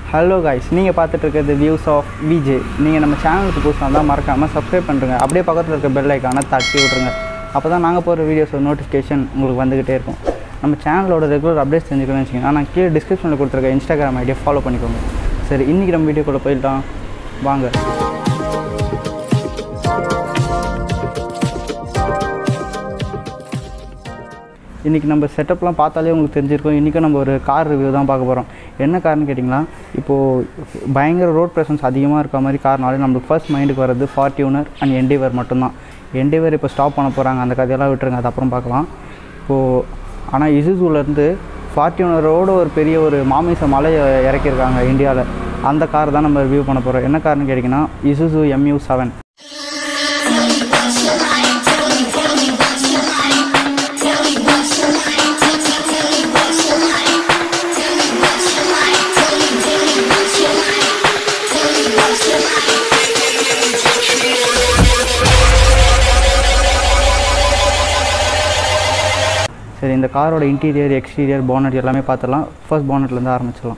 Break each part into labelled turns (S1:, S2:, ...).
S1: hello guys நீங்கள் பார்த்துட்டு இருக்கிறது வியூஸ் ஆஃப் விஜே நீங்கள் நம்ம சேனலுக்கு புதுசாக இருந்தால் மறக்காமல் சப்ஸ்கிரைப் பண்ணுறங்க அப்படியே பக்கத்தில் இருக்க பெல் ஐக்கானை தட்டி விட்ருங்க அப்போ தான் நாங்கள் போகிற வீடியோஸ் நோட்டிஃபிகேஷன் உங்களுக்கு வந்துக்கிட்டே இருக்கும் நம்ம சேனலோட ரெகுலர் அப்டேட்ஸ் தெரிஞ்சுக்கணும்னு வச்சிங்கன்னா நான் கீழே டிஸ்கிரிப்ஷனில் கொடுத்துருக்க இன்ஸ்டாகிராம் ஐடியா ஃபாலோ பண்ணிக்கோங்க சரி இன்றைக்கி நம்ம வீடியோக்குள்ளே போயிட்டோம் வாங்க இன்றைக்கி நம்ம செட்டப்லாம் பார்த்தாலே உங்களுக்கு தெரிஞ்சிருக்கும் இன்றைக்கும் நம்ம ஒரு கார் ரிவ்யூ தான் பார்க்க போகிறோம் என்ன காரணம் கேட்டிங்கன்னா இப்போது பயங்கர ரோட் ப்ரெசன்ஸ் அதிகமாக இருக்க மாதிரி கார்னாலே நம்மளுக்கு ஃபர்ஸ்ட் மைண்டுக்கு வர்றது ஃபார்ட்டியூனர் அண்ட் என்டிவர் மட்டும்தான் என்டிவர் இப்போ ஸ்டாப் பண்ண போகிறாங்க அந்த கதையெல்லாம் விட்டுருங்க அது அப்புறம் பார்க்கலாம் இப்போது ஆனால் இசுசூலேருந்து ஃபார்ட்டியூனரோட ஒரு பெரிய ஒரு மாமிச மலை இறக்கியிருக்காங்க இந்தியாவில் அந்த கார் தான் நம்ம ரிவ்யூ பண்ண போகிறோம் என்ன காரணம் கேட்டிங்கன்னா இசுசு எம்யூ செவன் சரி இந்த காரோட இன்டீரியர் எக்ஸ்டீரியர் பானட் எல்லாமே பார்த்துடலாம் ஃபர்ஸ்ட் பானட்லேருந்து ஆரம்பிச்சிடலாம்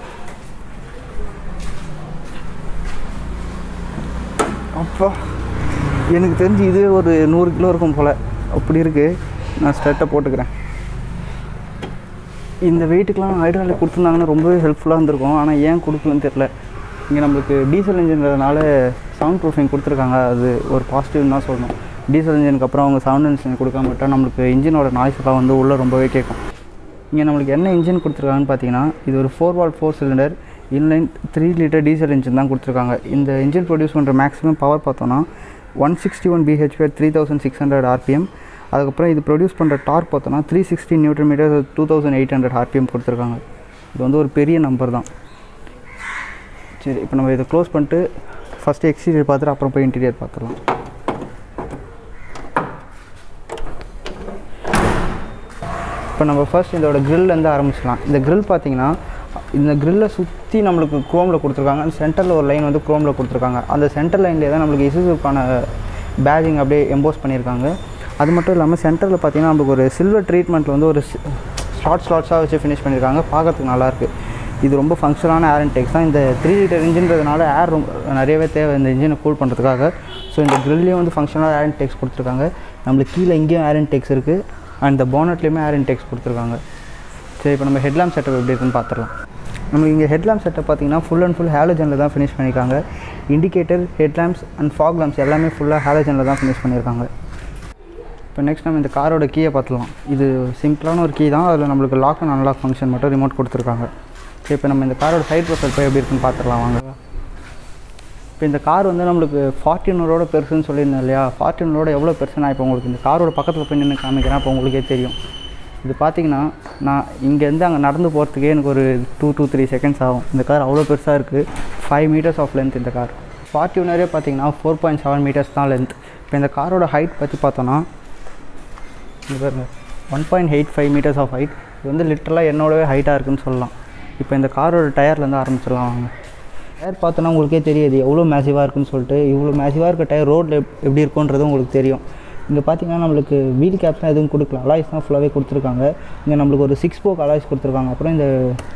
S1: அப்பா எனக்கு தெரிஞ்சு இது ஒரு நூறு கிலோ இருக்கும் போல் அப்படி இருக்குது நான் ஸ்டெட்டை போட்டுக்கிறேன் இந்த வெயிட்டுக்கெலாம் ஹைட்ராலிக் கொடுத்துருந்தாங்கன்னா ரொம்பவே ஹெல்ப்ஃபுல்லாக இருந்திருக்கும் ஆனால் ஏன் கொடுக்கலன்னு தெரில இங்கே நம்மளுக்கு டீசல் இன்ஜின்றதுனால சவுண்ட் ப்ரூஃபிங் கொடுத்துருக்காங்க அது ஒரு பாசிட்டிவ்னு தான் சொல்லணும் டீசல் இன்ஜினுக்கு அப்புறம் அவங்க சவுண்ட் இன்ஜின் கொடுக்காம விட்டால் நம்மளுக்கு இன்ஜினோட நாய்ஸ் எல்லாம் வந்து உள்ளே ரொம்பவே கேட்கும் இங்கே நம்மளுக்கு என்ன இன்ஜின் கொடுத்துருக்காங்கன்னு பார்த்தீங்கன்னா இது ஒரு four valve four cylinder inline three litre diesel engine தான் கொடுத்துருக்காங்க இந்த இன்ஜின் ப்ரொடியூஸ் பண்ணுற மேக்ஸிமம் பவர் பார்த்தோன்னா one sixty one BHP three thousand six hundred RPM அதுக்கப்புறம் இது ப்ரொடியூஸ் பண்ணுற டார்க் பார்த்தோன்னா three sixty newton metre two thousand eight hundred RPM கொடுத்துருக்காங்க இது வந்து ஒரு பெரிய நம்பர் தான் சரி இப்போ நம்ம இதை க்ளோஸ் பண்ணிட்டு ஃபஸ்ட்டு எக்ஸ்டீரியர் பார்த்துட்டு அப்புறம் போய் இன்டீரியர் பார்த்துடலாம் இப்போ நம்ம ஃபர்ஸ்ட் இதோட கிரில்லேருந்து ஆரம்பிச்சிடலாம் இந்த grill பார்த்தீங்கன்னா இந்த கிரில்லை சுற்றி நம்மளுக்கு குரோமில் கொடுத்துருக்காங்க சென்டரில் ஒரு லைன் வந்து குரோமில் கொடுத்துருக்காங்க அந்த சென்டர் லைன்லேயே தான் நம்மளுக்கு இசுசுக்கான பேஜிங் அப்படியே எம்போஸ் பண்ணியிருக்காங்க அது மட்டும் இல்லாமல் சென்டரில் பார்த்தீங்கன்னா நம்மளுக்கு ஒரு சில்வர் ட்ரீட்மெண்ட்டில் வந்து ஒரு ஸ்லாட் ஸ்லாட்ஸாக வச்சு ஃபினிஷ் பண்ணியிருக்காங்க பார்க்கறதுக்கு நல்லாயிருக்கு இது ரொம்ப ஃபங்க்ஷனான ஏர் டெக்ஸ் தான் இந்த த்ரீ லிட்டர் இன்ஜின்றதுனால ஏர் ரொம்ப நிறையவே தேவை இந்த இன்ஜினை கூல் பண்ணுறதுக்காக ஸோ இந்த கிரில்லையும் வந்து ஃபங்க்ஷனலாக ஏர் டெக்ஸ் கொடுத்துருக்காங்க நம்மளுக்கு கீழே இங்கேயும் ஏர் டெக்ஸ் இருக்குது அண்ட் இந்த போனட்லேயுமே ஏர் டெக்ஸ் கொடுத்துருக்காங்க சரி இப்போ நம்ம ஹெட்லாம்ப் செட்டப் எப்படி இருக்குன்னு பார்த்துடலாம் நம்மளுக்கு இங்கே ஹெட்லாம்ப் செட்டப் பார்த்தீங்கன்னா ஃபுல் அண்ட் ஃபுல் ஹேலோஜனில் தான் ஃபினிஷ் பண்ணியிருக்காங்க indicator headlamps and fog lamps எல்லாமே ஃபுல்லாக ஹேலோஜனில் தான் ஃபினிஷ் பண்ணியிருக்காங்க இப்போ நெக்ஸ்ட் நம்ம இந்த காரோட கீயை பார்த்துலாம் இது சிம்பிளான ஒரு கீ தான் அதில் நம்மளுக்கு லாக் அண்ட் அன்லாக் ஃபங்க்ஷன் மட்டும் ரிமோட் கொடுத்துருக்காங்க சரி இப்போ நம்ம இந்த காரோட சைட் ப்ரொஃபைல் போய் எப்படி இருக்குன்னு பார்த்துடலாம் வாங்க இப்போ இந்த கார் வந்து நம்மளுக்கு ஃபார்ட்டினரோட பெருசுன்னு சொல்லியிருந்தேன் இல்லையா ஃபார்ட்டினரோட எவ்வளோ பெருசு நான் இப்போ உங்களுக்கு இந்த காரோட பக்கத்தில் போய் நின்று காமிக்கிறேன் அப்போ உங்களுக்கே தெரியும் இது பார்த்தீங்கன்னா நான் இங்கேருந்து அங்கே நடந்து போகிறதுக்கே எனக்கு ஒரு டூ டூ த்ரீ செகண்ட்ஸ் ஆகும் இந்த கார் அவ்வளோ பெருசாக இருக்குது ஃபைவ் மீட்டர்ஸ் ஆஃப் லென்த் இந்த கார் ஃபார்ட்டியூனரே பார்த்தீங்கன்னா ஃபோர் பாயிண்ட் செவன் மீட்டர்ஸ் தான் லென்த் இப்போ இந்த காரோட ஹைட் பற்றி பார்த்தோன்னா இது பாருங்க one point eight five metres of height இது வந்து லிட்டரலாக என்னோடவே ஹைட்டாக இருக்குன்னு சொல்லலாம் இப்போ இந்த காரோட டயர்லேருந்து ஆரம்பிச்சிடலாம் வாங்க டயர் பார்த்தோன்னா உங்களுக்கே தெரியுது எவ்வளோ மேசிவாக இருக்குன்னு சொல்லிட்டு இவ்வளோ மேசிவாக இருக்க டயர் ரோட்டில் எப்படி இருக்குன்றது உங்களுக்கு தெரியும் இங்கே பார்த்தீங்கன்னா நம்மளுக்கு வீல் கேப்ஸ்லாம் எதுவும் கொடுக்கல அலாய்ஸ் தான் ஃபுல்லாகவே கொடுத்துருக்காங்க இங்கே நம்மளுக்கு ஒரு சிக்ஸ் போக் அலாய்ஸ் கொடுத்துருக்காங்க அப்புறம் இந்த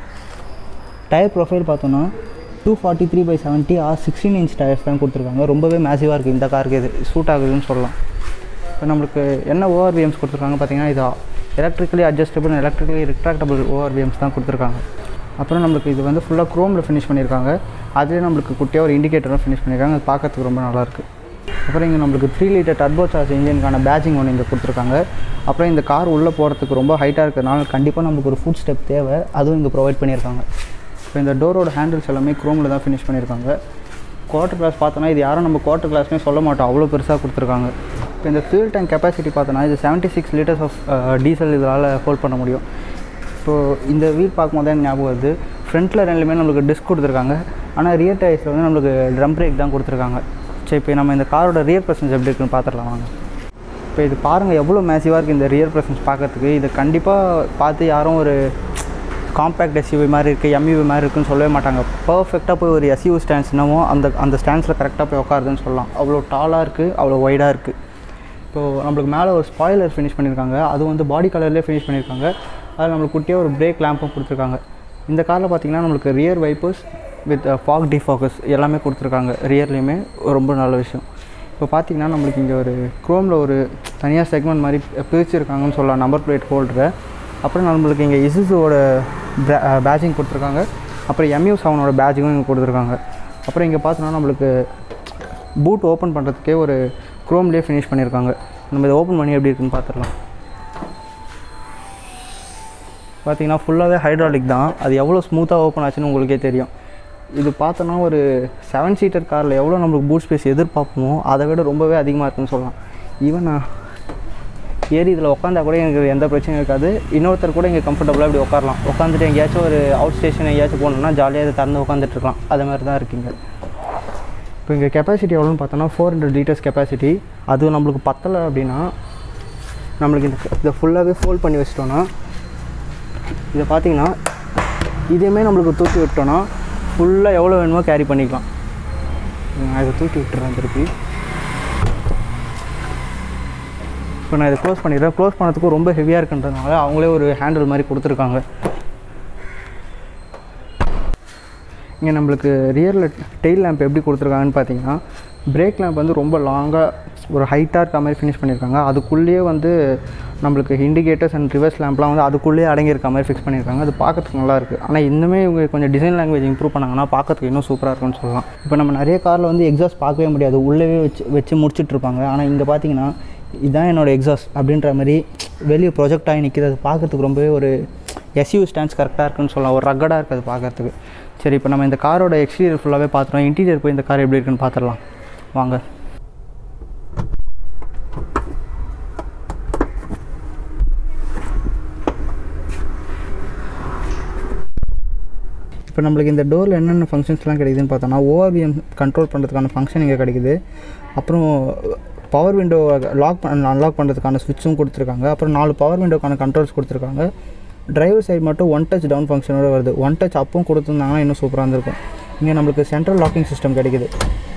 S1: டயர் ப்ரொஃபைல் பார்த்தோன்னா two forty three by seventy R sixteen inch tyres தான் கொடுத்துருக்காங்க ரொம்பவே மேசிவாக இருக்குது இந்த காருக்கு இது சூட் ஆகுதுன்னு சொல்லலாம் இப்போ நம்மளுக்கு என்ன ஓஆர்விஎம்ஸ் கொடுத்துருக்காங்க பார்த்தீங்கன்னா இது electrically adjustable electrically retractable ORVMs தான் கொடுத்துருக்காங்க அப்புறம் நம்மளுக்கு இது வந்து ஃபுல்லாக க்ரோமில் ஃபினிஷ் பண்ணியிருக்காங்க அதுலேயே நம்மளுக்கு குட்டியாக ஒரு இண்டிகேட்டரும் ஃபினிஷ் பண்ணியிருக்காங்க அது பார்க்கறதுக்கு ரொம்ப நல்லாயிருக்கு அப்புறம் இங்கே நம்மளுக்கு த்ரீ லிட்டர் டர்போ சார்ஜ் இன்ஜினுக்கான பேஜிங் ஒன்று இங்கே கொடுத்துருக்காங்க அப்புறம் இந்த கார் உள்ளே போகிறதுக்கு ரொம்ப ஹைட்டாக இருக்கிறதுனால கண்டிப்பாக நம்மளுக்கு ஒரு ஃபுட் ஸ்டெப் தேவை அதுவும் இங்கே ப்ரொவைட் பண்ணியிருக்காங்க இப்போ இந்த டோரோட ஹேண்டில்ஸ் எல்லாமே க்ரோமில் தான் ஃபினிஷ் பண்ணியிருக்காங்க குவார்ட்டர் கிளாஸ் பார்த்தோன்னா இது யாரும் நம்ம குவார்ட்டர் கிளாஸ்னே சொல்ல மாட்டோம் அவ்வளோ பெருசாக கொடுத்துருக்காங்க இப்போ இந்த ஃபியூல் டேங்க் கெப்பாசிட்டி பார்த்தோன்னா இது seventy six litres of diesel இதனால் ஹோல்ட் பண்ண முடியும் இப்போது இந்த வீல் பார்க்கும்போது தான் எனக்கு ஞாபகம் வருது ஃப்ரண்ட்டில் ரெண்டுமே நம்மளுக்கு டிஸ்க் கொடுத்துருக்காங்க ஆனால் ரியர் டயர்ஸில் வந்து நம்மளுக்கு ட்ரம் பிரேக் தான் கொடுத்துருக்காங்க சரி இப்போ நம்ம இந்த காரோட ரியர் ப்ரெசன்ஸ் எப்படி இருக்குன்னு பார்த்துடலாம் வாங்க இப்போ இது பாருங்கள் எவ்வளோ மேசிவாக இருக்குது இந்த ரியர் ப்ரெசன்ஸ் பார்க்கறதுக்கு இதை கண்டிப்பாக பார்த்து யாரும் ஒரு காம்பேக்ட் எஸ்யூவி மாதிரி இருக்குது எம்யூவி மாதிரி இருக்குன்னு சொல்லவே மாட்டாங்க பர்ஃபெக்டாக போய் ஒரு எஸ்யூ ஸ்டாண்ட்ஸ் என்னமோ அந்த அந்த ஸ்டாண்ட்ஸில் கரெக்டாக போய் உட்காருதுன்னு சொல்லலாம் அவ்வளோ டாலாக இருக்குது அவ்வளோ ஒய்டாக இருக்குது இப்போது நம்மளுக்கு மேலே ஒரு ஸ்பாய்லர் ஃபினிஷ் பண்ணியிருக்காங்க அது வந்து பாடி கலர்லேயே ஃபினிஷ் பண்ணியிருக்காங்க அதில் நம்மளுக்கு குட்டியாக ஒரு பிரேக் லேம்பும் கொடுத்துருக்காங்க இந்த காரில் பார்த்தீங்கன்னா நம்மளுக்கு rear wipers with fog defoggers எல்லாமே கொடுத்துருக்காங்க ரியர்லேயுமே ரொம்ப நல்ல விஷயம் இப்போ பார்த்தீங்கன்னா நம்மளுக்கு இங்கே ஒரு க்ரோமில் ஒரு தனியாக செக்மெண்ட் மாதிரி பிரிச்சிருக்காங்கன்னு சொல்லலாம் நம்பர் பிளேட் ஹோல்டரை அப்புறம் நம்மளுக்கு இங்கே இசுஸோட பேட்சிங் கொடுத்துருக்காங்க அப்புறம் எம்யூ செவனோட பேட்சிங்கும் இங்கே கொடுத்துருக்காங்க அப்புறம் இங்கே பார்த்தோன்னா நம்மளுக்கு பூட் ஓப்பன் பண்ணுறதுக்கே ஒரு க்ரோம்லேயே ஃபினிஷ் பண்ணியிருக்காங்க நம்ம இதை ஓப்பன் பண்ணி எப்படி இருக்குன்னு பார்த்துடலாம் பார்த்தீங்கன்னா ஃபுல்லாகவே ஹைட்ராலிக் தான் அது எவ்வளோ ஸ்மூத்தாக ஓப்பன் ஆச்சுன்னு உங்களுக்கே தெரியும் இது பார்த்தோன்னா ஒரு செவன் சீட்டர் காரில் எவ்வளோ நம்மளுக்கு பூட் ஸ்பேஸ் எதிர்பார்ப்போமோ அதை விட ரொம்பவே அதிகமாக இருக்குன்னு சொல்லலாம் ஈவன் நான் ஏறி இதில் உட்காந்தா கூட எனக்கு எந்த பிரச்சனையும் இருக்காது இன்னொருத்தர் கூட இங்கே கம்ஃபர்டபுளாக இப்படி உட்காரலாம் உட்காந்துட்டு எங்கேயாச்சும் ஒரு அவுட் ஸ்டேஷன் எங்கேயாச்சும் போகணுன்னா ஜாலியாக இதை திறந்து உட்காந்துட்டு இருக்கலாம் அது மாதிரி தான் இருக்குங்க இப்போ இங்கே கெப்பாசிட்டி எவ்வளோன்னு பார்த்தோன்னா ஃபோர் ஹண்ட்ரட் லிட்டர்ஸ் கெப்பாசிட்டி அது நம்மளுக்கு பத்தலை அப்படின்னா நம்மளுக்கு இந்த இதை ஃபுல்லாகவே ஃபோல்ட் பண்ணி வச்சிட்டோன்னா இதை பார்த்தீங்கன்னா இதையுமே நம்மளுக்கு தூக்கி விட்டோன்னா ஃபுல்லாக எவ்வளோ வேணுமோ கேரி பண்ணிக்கலாம் நான் இதை தூக்கி விட்டுறேன் திருப்பி இப்போ நான் இதை க்ளோஸ் பண்ணிடுறேன் க்ளோஸ் பண்ணதுக்கும் ரொம்ப ஹெவியாக இருக்குன்றதுனால அவங்களே ஒரு ஹேண்டில் மாதிரி கொடுத்துருக்காங்க இங்கே நம்மளுக்கு ரியரில் டெயில் லேம்ப் எப்படி கொடுத்துருக்காங்கன்னு பார்த்தீங்கன்னா பிரேக் லேம்ப் வந்து ரொம்ப லாங்காக ஒரு ஹைட்டாக இருக்க மாதிரி ஃபினிஷ் பண்ணியிருக்காங்க அதுக்குள்ளேயே வந்து நம்மளுக்கு இண்டிகேட்டர்ஸ் அண்ட் ரிவர்ஸ் லேம்ப்லாம் வந்து அதுக்குள்ளேயே அடங்கியிருக்க மாதிரி ஃபிக்ஸ் பண்ணியிருக்காங்க அது பார்க்கறதுக்கு நல்லா இருக்குது ஆனால் இன்னுமே இவங்க கொஞ்சம் டிசைன் லாங்குவேஜ் இம்ப்ரூவ் பண்ணாங்கன்னா பார்க்கறதுக்கு இன்னும் சூப்பராக இருக்கும்னு சொல்லலாம் இப்போ நம்ம நிறைய காரில் வந்து எக்ஸாஸ்ட் பார்க்கவே முடியாது உள்ளவே வச்சு வச்சு முடிச்சிட்ருப்பாங்க ஆனால் இங்கே பார்த்தீங்கன்னா இதுதான் என்னோட எக்ஸாஸ்ட் அப்படின்ற மாதிரி வெளியே ப்ரொஜெக்ட் ஆகி நிற்கிது அது பார்க்கறதுக்கு ரொம்பவே ஒரு எஸ்யூ ஸ்டாண்ட்ஸ் கரெக்டாக இருக்குன்னு சொல்லலாம் ஒரு ரக்கடாக இருக்குது அது பார்க்கறதுக்கு சரி இப்போ நம்ம இந்த காரோட எக்ஸ்டீரியர் ஃபுல்லாகவே பார்த்துறோம் இன்டீரியர் போய் இந்த கார் எப்படி இருக்குன்னு பார்த்துடலாம் வாங்க இப்போ நம்மளுக்கு இந்த டோரில் என்னென்ன ஃபங்க்ஷன்ஸ்லாம் கிடைக்குதுன்னு பார்த்தோன்னா ஓஆர்பிஎம் கண்ட்ரோல் பண்ணுறதுக்கான ஃபங்க்ஷன் இங்கே கிடைக்குது அப்புறம் பவர் விண்டோ லாக் பண்ண அன்லாக் பண்ணுறதுக்கான ஸ்விட்சும் கொடுத்துருக்காங்க அப்புறம் நாலு பவர் விண்டோக்கான கண்ட்ரோல்ஸ் கொடுத்துருக்காங்க டிரைவர் சைடு மட்டும் ஒன் டச் டவுன் ஃபங்க்ஷனோட வருது ஒன் டச் அப்பும் கொடுத்துருந்தாங்கன்னா இன்னும் சூப்பராக இருந்திருக்கும் இங்கே நம்மளுக்கு சென்ட்ரல் லாக்கிங் சிஸ்டம் கிடைக்குது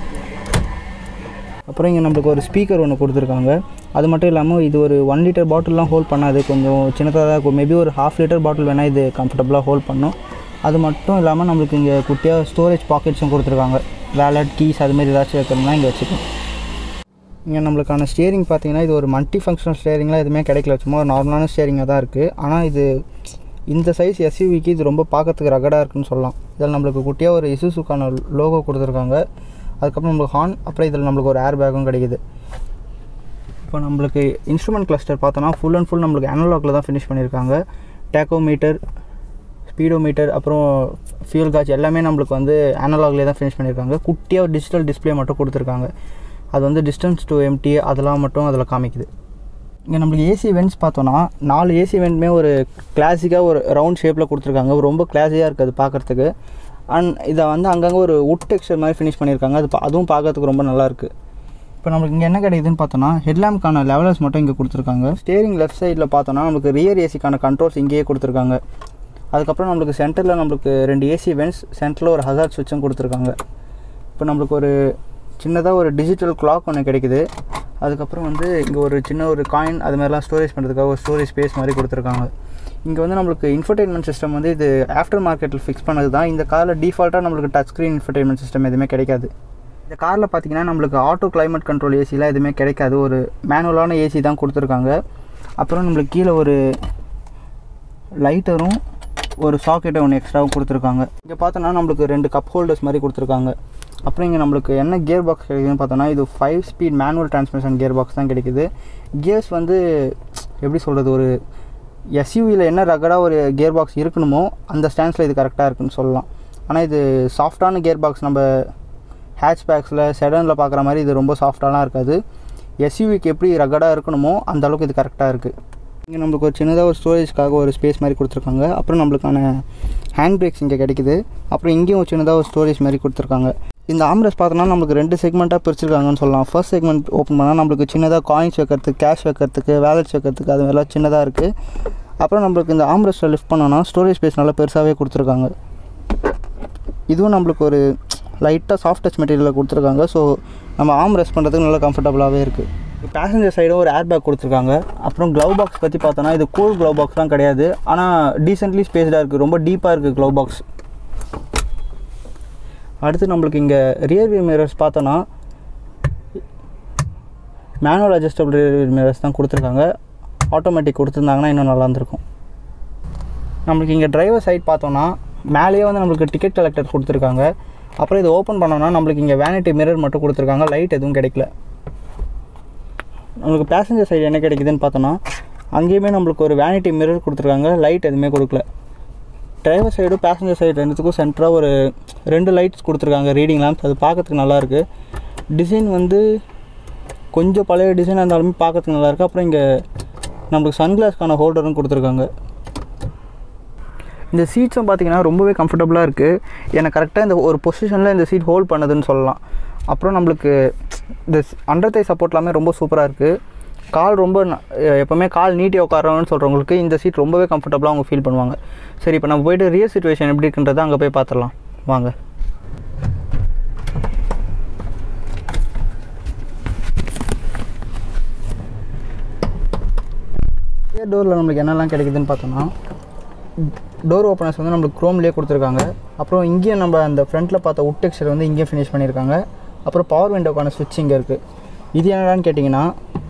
S1: அப்புறம் இங்கே நம்மளுக்கு ஒரு ஸ்பீக்கர் ஒன்று கொடுத்துருக்காங்க அது மட்டும் இல்லாமல் இது ஒரு ஒன் லிட்டர் பாட்டில்லாம் ஹோல்ட் பண்ணாது கொஞ்சம் சின்னதாக தான் இருக்கும் மேபி ஒரு ஹாஃப் லிட்டர் பாட்டில் வேணால் இது கம்ஃபர்டபுளாக ஹோல்ட் பண்ணும் அது மட்டும் இல்லாமல் நம்மளுக்கு இங்கே குட்டியாக ஸ்டோரேஜ் பாக்கெட்ஸும் கொடுத்துருக்காங்க வேலட் கீஸ் அதுமாரி ஏதாச்சும் வைக்கணும்னா இங்கே வச்சுக்கலாம் இங்கே நம்மளுக்கான ஸ்டியரிங் பார்த்தீங்கன்னா இது ஒரு மல்டி ஃபங்க்ஷனல் ஸ்டியரிங்லாம் எதுவுமே கிடைக்கல சும்மா ஒரு நார்மலான ஸ்டியரிங்காக தான் இருக்குது ஆனால் இது இந்த சைஸ் எஸ்யூவிக்கு இது ரொம்ப பார்க்கறதுக்கு ரகடாக இருக்குன்னு சொல்லலாம் இதில் நம்மளுக்கு குட்டியாக ஒரு இசுசுக்கான லோகோ கொடுத்துருக்காங்க அதுக்கப்புறம் நம்மளுக்கு ஹார்ன் அப்புறம் இதில் நம்மளுக்கு ஒரு ஏர் பேக்கும் கிடைக்குது இப்போ நம்மளுக்கு இன்ஸ்ட்ருமெண்ட் கிளஸ்டர் பார்த்தோன்னா ஃபுல் அண்ட் ஃபுல் நம்மளுக்கு அனலாகில் தான் ஃபினிஷ் பண்ணியிருக்காங்க டேக்கோமீட்டர் ஸ்பீடோமீட்டர் அப்புறம் ஃபியூல் காட்ச் எல்லாமே நம்மளுக்கு வந்து அனலாக்லேயே தான் ஃபினிஷ் பண்ணியிருக்காங்க குட்டியாக ஒரு டிஜிட்டல் டிஸ்பிளே மட்டும் கொடுத்துருக்காங்க அது வந்து டிஸ்டன்ஸ் டு எம்டி அதெல்லாம் மட்டும் அதில் காமிக்குது இங்கே நம்மளுக்கு ஏசி வென்ட்ஸ் பார்த்தோன்னா நாலு ஏசி வெண்ட்டுமே ஒரு கிளாசிக்காக ஒரு ரவுண்ட் ஷேப்பில் கொடுத்துருக்காங்க ரொம்ப கிளாஸியாக இருக்குது அது பார்க்குறதுக்கு அண்ட் இதை வந்து அங்கங்கே ஒரு உட் டெக்ஸ்டர் மாதிரி ஃபினிஷ் பண்ணியிருக்காங்க அது பா- அதுவும் பார்க்கறதுக்கு ரொம்ப நல்லாயிருக்கு இப்போ நம்மளுக்கு இங்கே என்ன கிடைக்குதுன்னு பார்த்தோன்னா ஹெட்லாம்ப்க்கான லெவலர்ஸ் மட்டும் இங்கே கொடுத்துருக்காங்க ஸ்டேரிங் லெஃப்ட் சைடில் பார்த்தோன்னா நம்மளுக்கு ரியர் ஏசிக்கான கண்ட்ரோல்ஸ் இங்கேயே கொடுத்துருக்காங்க அதுக்கப்புறம் நம்மளுக்கு சென்டரில் நம்மளுக்கு ரெண்டு ஏசி வென்ட்ஸ் சென்டரில் ஒரு ஹசார்ட் சுவிட்சும் கொடுத்துருக்காங்க இப்போ நம்மளுக்கு ஒரு சின்னதாக ஒரு டிஜிட்டல் கிளாக் ஒன்று கிடைக்குது அதுக்கப்புறம் வந்து இங்கே ஒரு சின்ன ஒரு காயின் அது மாதிரிலாம் ஸ்டோரேஜ் பண்ணுறதுக்காக ஒரு ஸ்டோரேஜ் ஸ்பேஸ் மாதிரி கொடுத்துருக்காங்க இங்கே வந்து நம்மளுக்கு இன்ஃபர்டைன்மெண்ட் சிஸ்டம் வந்து இது ஆஃப்டர் மார்க்கெட்டில் ஃபிக்ஸ் பண்ணது தான் இந்த காரில் டிஃபால்ட்டாக நம்மளுக்கு டச் ஸ்க்ரீன் இன்ஃபர்டைன்மெண்ட் சிஸ்டம் எதுவுமே கிடைக்காது இந்த காரில் பார்த்தீங்கன்னா நம்மளுக்கு ஆட்டோ climate கண்ட்ரோல் ஏசிலாம் எதுவுமே கிடைக்காது ஒரு மேனுவலான ஏசி தான் கொடுத்துருக்காங்க அப்புறம் நம்மளுக்கு கீழே ஒரு லைட்டரும் ஒரு சாக்கெட்டை ஒன்று எக்ஸ்ட்ராவும் கொடுத்துருக்காங்க இங்கே பார்த்தோன்னா நம்மளுக்கு ரெண்டு கப் ஹோல்டர்ஸ் மாதிரி கொடுத்துருக்காங்க அப்புறம் இங்கே நம்மளுக்கு என்ன கியர் பாக்ஸ் கிடைக்குதுன்னு பார்த்தோன்னா இது five speed manual transmission gear box தான் கிடைக்குது கியர்ஸ் வந்து எப்படி சொல்கிறது ஒரு எஸ்யூவியில் என்ன ரகடாக ஒரு கியர் பாக்ஸ் இருக்கணுமோ அந்த ஸ்டாண்ட்ஸில் இது கரெக்டாக இருக்குன்னு சொல்லலாம் ஆனால் இது சாஃப்டான கியர் பாக்ஸ் நம்ம ஹேட்ச் பேக்ஸில் செடனில் பார்க்குற மாதிரி இது ரொம்ப சாஃப்டாலாம் இருக்காது எஸ்யூவிக்கு எப்படி ரகடாக இருக்கணுமோ அந்த அளவுக்கு இது கரெக்டாக இருக்குது இங்கே நம்மளுக்கு ஒரு சின்னதாக ஒரு ஸ்டோரேஜ்க்காக ஒரு ஸ்பேஸ் மாதிரி கொடுத்துருக்காங்க அப்புறம் நம்மளுக்கான ஹேண்ட் பிரேக்ஸ் இங்கே கிடைக்குது அப்புறம் இங்கேயும் ஒரு சின்னதாக ஒரு ஸ்டோரேஜ் மாதிரி கொடுத்துருக்காங்க இந்த ஆம்ரஸ் பார்த்தோன்னா நம்மளுக்கு ரெண்டு செக்மெண்ட்டாக பிரிச்சிருக்காங்கன்னு சொல்லலாம் ஃபர்ஸ்ட் செக்மெண்ட் ஓப்பன் பண்ணால் நம்மளுக்கு சின்னதாக காயின்ஸ் வைக்கிறதுக்கு கேஷ் வைக்கிறதுக்கு வேலட்ஸ் வைக்கிறதுக்கு அது மாதிரிலாம் சின்னதாக இருக்குது அப்புறம் நம்மளுக்கு இந்த ஆம்ரஸ்ட்டை லிஃப்ட் பண்ணோன்னா ஸ்டோரேஜ் ஸ்பேஸ் நல்லா பெருசாகவே கொடுத்துருக்காங்க இதுவும் நம்மளுக்கு ஒரு லைட்டாக சாஃப்ட் டச் மெட்டீரியலில் கொடுத்துருக்காங்க ஸோ நம்ம ஆம் ரெஸ்ட் பண்ணுறதுக்கு நல்லா கம்ஃபர்டபுளாகவே இருக்குது பேசஞ்சர் சைடும் ஒரு ஏர் பேக் கொடுத்துருக்காங்க அப்புறம் க்ளவ் பாக்ஸ் பற்றி பார்த்தோன்னா இது கூல் க்ளவ் பாக்ஸ்லாம் கிடையாது ஆனால் டீசென்ட்லி ஸ்பேஸ்டாக இருக்குது ரொம்ப டீப்பாக இருக்குது க்ளவ் பாக்ஸ் அடுத்து நம்மளுக்கு இங்கே ரியர் வியூ மிரர்ஸ் பார்த்தோன்னா manual adjustable rear view mirrors தான் கொடுத்துருக்காங்க ஆட்டோமேட்டிக் கொடுத்துருந்தாங்கன்னா இன்னும் நல்லா இருந்திருக்கும் நம்மளுக்கு இங்கே டிரைவர் சைட் பார்த்தோன்னா மேலேயே வந்து நம்மளுக்கு டிக்கெட் கலெக்டர் கொடுத்துருக்காங்க அப்புறம் இது ஓப்பன் பண்ணோன்னா நம்மளுக்கு இங்கே வேனிட்டி மிரர் மட்டும் கொடுத்துருக்காங்க லைட் எதுவும் கிடைக்கல நம்மளுக்கு பேசஞ்சர் சைடு என்ன கிடைக்குதுன்னு பார்த்தோன்னா அங்கேயுமே நம்மளுக்கு ஒரு வேனிட்டி மிரர் கொடுத்துருக்காங்க லைட் எதுவுமே கொடுக்கல டிரைவர் சைடு பேசஞ்சர் சைடு ரெண்டுத்துக்கும் சென்டராக ஒரு ரெண்டு லைட்ஸ் கொடுத்துருக்காங்க ரீடிங் லேம்ப்ஸ் அது பார்க்கறதுக்கு நல்லாயிருக்கு டிசைன் வந்து கொஞ்சம் பழைய டிசைனாக இருந்தாலுமே பார்க்கறதுக்கு நல்லாயிருக்கு அப்புறம் இங்கே நம்மளுக்கு சன்கிளாஸ்க்கான ஹோல்டரும் கொடுத்துருக்காங்க இந்த சீட்ஸும் பார்த்தீங்கன்னா ரொம்பவே கம்ஃபர்டபுளாக இருக்குது எனக்கு கரெக்டாக இந்த ஒரு பொசிஷனில் இந்த சீட் ஹோல்ட் பண்ணுதுன்னு சொல்லலாம் அப்புறம் நம்மளுக்கு இந்த அண்டர் தை சப்போர்ட் எல்லாமே ரொம்ப சூப்பராக இருக்குது கால் ரொம்ப ந- எப்போவுமே கால் நீட்டி உட்காரணும்னு சொல்கிறவங்களுக்கு இந்த சீட் ரொம்பவே கம்ஃபர்டபுளாக அவங்க ஃபீல் பண்ணுவாங்க சரி இப்போ நம்ம போயிட்டு ரியல் சுச்சுவேஷன் எப்படி இருக்குன்றதை அங்கே போய் பார்த்துடலாம் வாங்க ரியர் டோரில் நம்மளுக்கு என்னெல்லாம் கிடைக்குதுன்னு பார்த்தோம்னா டோர் ஓப்பனர்ஸ் வந்து நம்மளுக்கு க்ரோம்லேயே கொடுத்துருக்காங்க அப்புறம் இங்கேயும் நம்ம அந்த ஃப்ரண்ட்டில் பார்த்த உட் டெக்ஸ்டர் வந்து இங்கேயும் ஃபினிஷ் பண்ணியிருக்காங்க அப்புறம் பவர் விண்டோக்கான சுவிட்ச் இங்கே இருக்குது இது என்னடான்னு கேட்டிங்கன்னா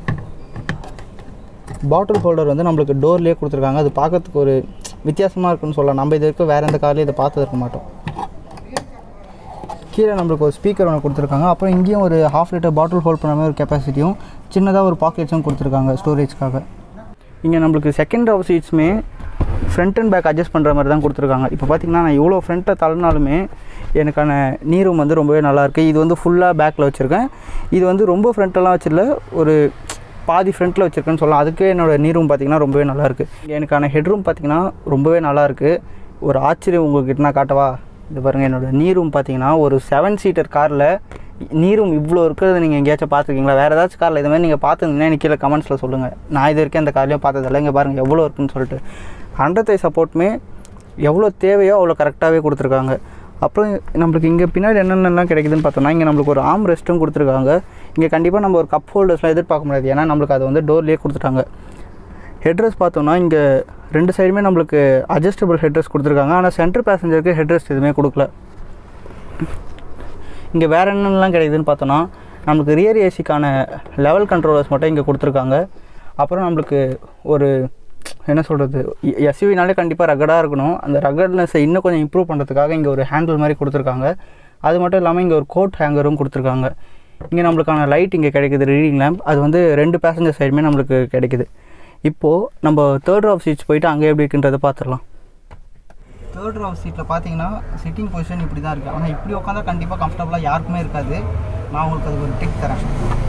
S1: பாட்டில் ஹோல்டர் வந்து நம்மளுக்கு டோர்லேயே கொடுத்துருக்காங்க அது பார்க்கறதுக்கு ஒரு வித்தியாசமாக இருக்குன்னு சொல்லலாம் நம்ம இது வரைக்கும் வேறு எந்த கார்லேயும் இதை பார்த்தது இருக்க மாட்டோம் கீழே நம்மளுக்கு ஒரு ஸ்பீக்கர் ஒன்று கொடுத்துருக்காங்க அப்புறம் இங்கேயும் ஒரு ஹாஃப் லிட்டர் பாட்டில் ஹோல்ட் பண்ண மாதிரி ஒரு கெப்பாசிட்டியும் சின்னதாக ஒரு பாக்கெட்ஸும் கொடுத்துருக்காங்க ஸ்டோரேஜ்க்காக இங்கே நம்மளுக்கு செகண்ட் ரவ் சீட்ஸுமே ஃப்ரண்ட் அண்ட் பேக் அட்ஜஸ்ட் பண்ணுற மாதிரி தான் கொடுத்துருக்காங்க இப்போ பார்த்தீங்கன்னா நான் இவ்வளோ ஃப்ரண்ட்டை தள்ளினாலுமே எனக்கான நீரும் வந்து ரொம்பவே நல்லாயிருக்கு இது வந்து ஃபுல்லாக பேக்கில் வச்சுருக்கேன் இது வந்து ரொம்ப ஃப்ரண்ட்டெல்லாம் வச்சிடல ஒரு பாதி ஃப்ரண்ட்டில் வச்சுருக்கேன்னு சொல்லலாம் அதுக்கே என்னோடய நீரும் பார்த்தீங்கன்னா ரொம்பவே நல்லாயிருக்கு எனக்கான ஹெட்ரூம் பார்த்தீங்கன்னா ரொம்பவே நல்லாயிருக்கு ஒரு ஆச்சரியம் உங்கள்கிட்ட நான் காட்டவா இது பாருங்கள் என்னோடய நீரும் பார்த்தீங்கன்னா ஒரு செவன் சீட்டர் காரில் நீரும் இவ்வளோ இருக்கிறது நீங்கள் எங்கேயாச்சும் பார்த்துருக்கீங்களா வேறு ஏதாச்சும் காரில் இது மாதிரி நீங்கள் பார்த்துருந்தீங்கன்னா எனக்கு கீழே கமெண்ட்ஸில் சொல்லுங்கள் நான் இது வரைக்கும் அந்த கார்லையும் பார்த்ததில்ல இங்கே பாருங்கள் எவ்வளோ இருக்குன்னு சொல்லிட்டு ஹண்ட்ரட் தை சப்போர்ட்டுமே எவ்வளோ தேவையோ அவ்வளோ கரெக்டாகவே கொடுத்துருக்காங்க அப்புறம் நம்மளுக்கு இங்கே பின்னாடி என்னென்னலாம் கிடைக்குதுன்னு பார்த்தோம்னா இங்கே நம்மளுக்கு ஒரு ஆம் ரெஸ்ட்டும் கொடுத்துருக்காங்க இங்கே கண்டிப்பாக நம்ம ஒரு கப் ஹோல்டர்ஸ்லாம் எதிர்பார்க்க முடியாது ஏன்னா நம்மளுக்கு அது வந்து டோர்லேயே கொடுத்துட்டாங்க ஹெட்ரஸ் பார்த்தோம்னா இங்கே ரெண்டு சைடுமே நம்மளுக்கு அட்ஜஸ்டபிள் ஹெட்ரஸ் கொடுத்துருக்காங்க ஆனால் சென்டர் பேசஞ்சருக்கு ஹெட்ரஸ் எதுவுமே கொடுக்கல இங்கே வேறு என்னென்னலாம் கிடைக்குதுன்னு பார்த்தோன்னா நம்மளுக்கு ரியர் ஏசிக்கான லெவல் கண்ட்ரோலர்ஸ் மட்டும் இங்கே கொடுத்துருக்காங்க அப்புறம் நம்மளுக்கு ஒரு என்ன சொல்கிறது எஸ்யூவினாலே கண்டிப்பாக ரகடாக இருக்கணும் அந்த ரகட்னஸை இன்னும் கொஞ்சம் இம்ப்ரூவ் பண்ணுறதுக்காக இங்கே ஒரு ஹேண்டில் மாதிரி கொடுத்துருக்காங்க அது மட்டும் இல்லாமல் இங்கே ஒரு கோட் ஹேங்கரும் கொடுத்துருக்காங்க இங்கே நம்மளுக்கான லைட் இங்கே கிடைக்குது ரீடிங் லேம்ப் அது வந்து ரெண்டு பேசஞ்சர் சைடுமே நம்மளுக்கு கிடைக்குது இப்போது நம்ம தேர்ட் ஆஃப் சீட்ஸ் போயிட்டு அங்கே எப்படி இருக்குன்றதை பார்த்துடலாம் தேர்ட் ரோ சீட்டில் பார்த்தீங்கன்னா சிட்டிங் பொசிஷன் இப்படி தான் இருக்குது ஆனால் இப்படி உட்காந்தா கண்டிப்பாக கம்ஃபர்டபுளாக யாருக்குமே இருக்காது நான் உங்களுக்கு அதுக்கு ஒரு டிக் தரேன்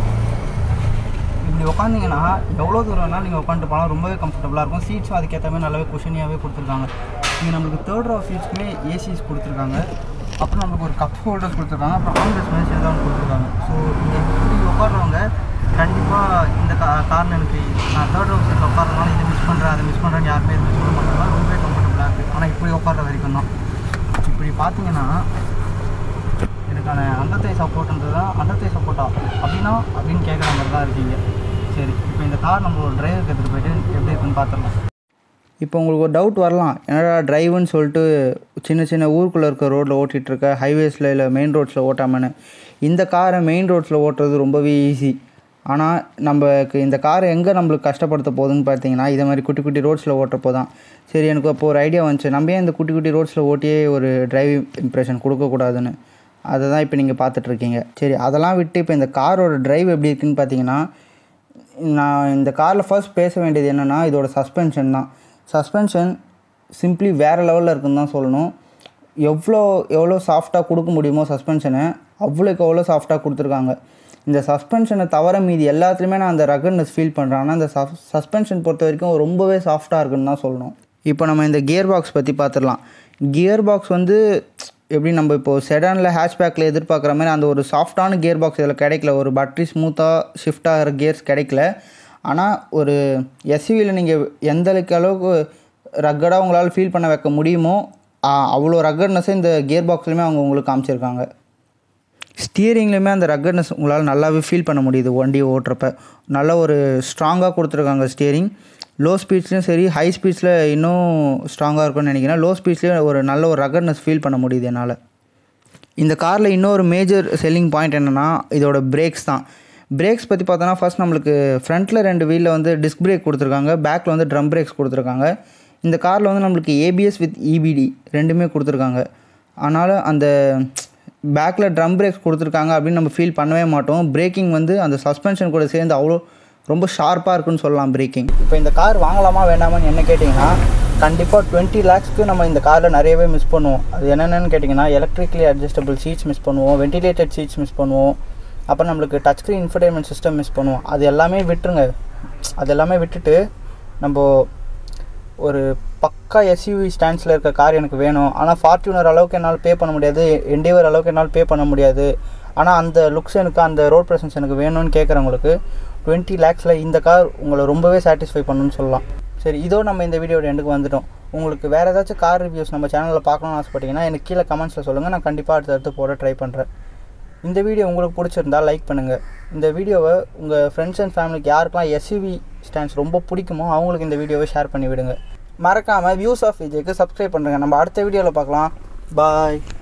S1: இப்படி உட்காந்திங்கன்னா எவ்வளோ தூரம் வேணால் நீங்கள் உட்காந்துட்டு போனால் ரொம்பவே கம்ஃபர்டபுளாக இருக்கும் சீட்ஸும் அதுக்கேற்ற மாதிரி நல்லாவே குஷனியாகவே கொடுத்துருக்காங்க இங்கே நம்மளுக்கு தேர்ட் ரோ சீட்ஸ்க்குமே ஏசிஸ் கொடுத்துருக்காங்க அப்புறம் நம்மளுக்கு ஒரு கப் ஹோல்டர்ஸ் கொடுத்துருக்காங்க அப்புறம் ஆம்லெட்ஸ் மாதிரி சேர்ந்து ஒன்று கொடுத்துருக்காங்க ஸோ இங்கே இப்படி உட்காடுறவங்க கண்டிப்பாக இந்த கா காரில் எனக்கு நான் தேர்ட் ரோ சீட்டில் உட்காரனால இதை மிஸ் பண்ணுறேன் அதை மிஸ் பண்ணுறேன்னு யாருமே எதுவுமே சொல்ல மாட்டாங்க ரொம்பவே கம்ஃபர்டபுளாக இருக்குது ஆனால் இப்படி உட்கார்ற வரைக்கும் தான் இப்படி பார்த்தீங்கன்னா எனக்கான அண்டத்தை சப்போர்ட்ன்றது தான் அண்டத்தை சப்போர்ட்டா அப்படின்னா அப்படின்னு கேட்குற மாதிரி தான் இருக்கீங்க சரி இப்போ இந்த கார் நம்மளோட டிரைவருக்கு எடுத்துகிட்டு போயிட்டு எப்படி இருக்குன்னு பார்த்துடலாம் இப்போ உங்களுக்கு ஒரு டவுட் வரலாம் என்னடா டிரைவுன்னு சொல்லிட்டு சின்ன சின்ன ஊருக்குள்ளே இருக்க ரோட்டில் ஓட்டிகிட்டு இருக்க ஹைவேஸில் இல்லை மெயின் ரோட்ஸில் ஓட்டாமன்னு இந்த காரை மெயின் ரோட்ஸில் ஓட்டுறது ரொம்பவே ஈஸி ஆனால் நம்மக்கு இந்த காரை எங்கே நம்மளுக்கு கஷ்டப்படுத்த போகுதுன்னு பார்த்தீங்கன்னா இதை மாதிரி குட்டி குட்டி ரோட்ஸில் ஓட்டுறப்போ தான் சரி எனக்கு அப்போ ஒரு ஐடியா வந்துச்சு நம்ம ஏன் இந்த குட்டி குட்டி ரோட்ஸில் ஓட்டியே ஒரு டிரைவிங் இம்ப்ரெஷன் கொடுக்கக்கூடாதுன்னு அதை தான் இப்போ நீங்கள் பார்த்துட்ருக்கீங்க சரி அதெல்லாம் விட்டு இப்போ இந்த காரோட டிரைவ் எப்படி இருக்குன்னு பார்த்தீங்கன்னா நான் இந்த காரில் ஃபர்ஸ்ட் பேச வேண்டியது என்னென்னா இதோட சஸ்பென்ஷன் தான் சஸ்பென்ஷன் சிம்பிளி வேறு லெவலில் இருக்குன்னு தான் சொல்லணும் எவ்வளோ எவ்வளோ சாஃப்டாக கொடுக்க முடியுமோ சஸ்பென்ஷனை அவ்வளோக்கு அவ்வளோ சாஃப்டாக கொடுத்துருக்காங்க இந்த சஸ்பென்ஷனை தவிர மீதி எல்லாத்துலேயுமே நான் அந்த ரகட்னஸ் ஃபீல் பண்ணுறேன் ஆனால் இந்த சஸ் சஸ்பென்ஷன் பொறுத்த வரைக்கும் ரொம்பவே சாஃப்டாக இருக்குன்னு தான் சொல்லணும் இப்போ நம்ம இந்த கியர் பாக்ஸ் பற்றி பார்த்துடலாம் கியர் பாக்ஸ் வந்து எப்படி நம்ம இப்போது செடானில் ஹேஷ்பேக்கில் எதிர்பார்க்குற மாதிரி அந்த ஒரு சாஃப்டான கியர் பாக்ஸ் இதில் கிடைக்கல ஒரு பட்ரி ஸ்மூத்தாக ஷிஃப்ட் ஆகிற கியர்ஸ் கிடைக்கல ஆனால் ஒரு எஸ்யூவியில் நீங்கள் எந்த அளவுக்கு அளவுக்கு ரக்கடாக உங்களால் ஃபீல் பண்ண வைக்க முடியுமோ ஆ, அவ்வளோ ரக்கட்னஸை இந்த கியர் பாக்ஸ்லையுமே அவங்க உங்களுக்கு காமிச்சிருக்காங்க ஸ்டியரிங்லேயுமே அந்த ரக்கட்னஸ் உங்களால் நல்லாவே ஃபீல் பண்ண முடியுது வண்டி ஓட்டுறப்ப நல்ல ஒரு ஸ்ட்ராங்காக கொடுத்துருக்காங்க ஸ்டியரிங் லோ ஸ்பீட்ஸ்லையும் சரி ஹை ஸ்பீட்ஸில் இன்னும் ஸ்ட்ராங்காக இருக்கும்னு நினைக்கிறேன் லோ ஸ்பீட்ஸ்லேயும் ஒரு நல்ல ஒரு ரக்கட்னஸ் ஃபீல் பண்ண முடியுது என்னால் இந்த காரில் இன்னொரு மேஜர் செல்லிங் பாயிண்ட் என்னென்னா இதோட பிரேக்ஸ் தான் பிரேக்ஸ் பற்றி பார்த்தோன்னா ஃபர்ஸ்ட் நம்மளுக்கு ஃப்ரண்ட்டில் ரெண்டு வீலில் வந்து டிஸ்க் பிரேக் கொடுத்துருக்காங்க பேக்கில் வந்து ட்ரம் பிரேக்ஸ் கொடுத்துருக்காங்க இந்த காரில் வந்து நம்மளுக்கு ஏபிஎஸ் வித் இபிடி ரெண்டுமே கொடுத்துருக்காங்க ஆனாலும் அந்த பேக்கில் ட்ரம் பிரேக்ஸ் கொடுத்துருக்காங்க அப்படின்னு நம்ம ஃபீல் பண்ணவே மாட்டோம் பிரேக்கிங் வந்து அந்த சஸ்பென்ஷன் கூட சேர்ந்து அவ்வளோ ரொம்ப ஷார்ப்பாக இருக்குன்னு சொல்லலாம் பிரேக்கிங் இப்போ இந்த கார் வாங்கலாமா வேண்டாமான்னு என்ன கேட்டிங்கன்னா கண்டிப்பாக டுவெண்ட்டி லேக்ஸ்க்கு நம்ம இந்த காரில் நிறையவே மிஸ் பண்ணுவோம் அது என்னென்னு கேட்டிங்கன்னா எலக்ட்ரிக்கலி அட்ஜஸ்டபிள் சீட்ஸ் மிஸ் பண்ணுவோம் வென்டிலேட்டட் சீட்ஸ் மிஸ் பண்ணுவோம் அப்புறம் நம்மளுக்கு touch screen infotainment system miss பண்ணுவோம் அது எல்லாமே விட்டுருங்க அது எல்லாமே விட்டுட்டு நம்ம ஒரு பக்கா எஸ்யூவி ஸ்டாண்ட்ஸில் இருக்க கார் எனக்கு வேணும் ஆனால் ஃபார்ச்சூனர் அளவுக்கு என்னால் பே பண்ண முடியாது எண்டேவர் அளவுக்கு என்னால் பே பண்ண முடியாது ஆனால் அந்த லுக்ஸ் எனக்கு அந்த ரோட் ப்ரெசன்ஸ் எனக்கு வேணும்னு கேட்குறவங்களுக்கு டுவெண்ட்டி லேக்ஸில் இந்த கார் உங்களை ரொம்பவே சாட்டிஸ்ஃபை பண்ணுன்னு சொல்லலாம் சரி இதோ நம்ம இந்த வீடியோட எண்டுக்கு வந்துட்டோம் உங்களுக்கு வேறு ஏதாச்சும் கார் ரிவ்யூஸ் நம்ம சேனலில் பார்க்கணும்னு ஆசைப்பட்டீங்கன்னா எனக்கு கீழே கமெண்ட்ஸில் சொல்லுங்கள் நான் கண்டிப்பாக அடுத்தடுத்து போட ட்ரை பண்ணுறேன் இந்த வீடியோ உங்களுக்கு பிடிச்சிருந்தா லைக் பண்ணுங்கள் இந்த வீடியோவை உங்கள் ஃப்ரெண்ட்ஸ் அண்ட் ஃபேமிலிக்கு யாருக்கெல்லாம் எஸ்யூவி ஸ்டாண்ட்ஸ் ரொம்ப பிடிக்குமோ அவங்களுக்கு இந்த வீடியோவை ஷேர் பண்ணி விடுங்க மறக்காமல் வியூஸ் ஆஃப் விஜய்க்கு சப்ஸ்கிரைப் பண்ணுறேங்க நம்ம அடுத்த வீடியோவில் பார்க்கலாம் பாய்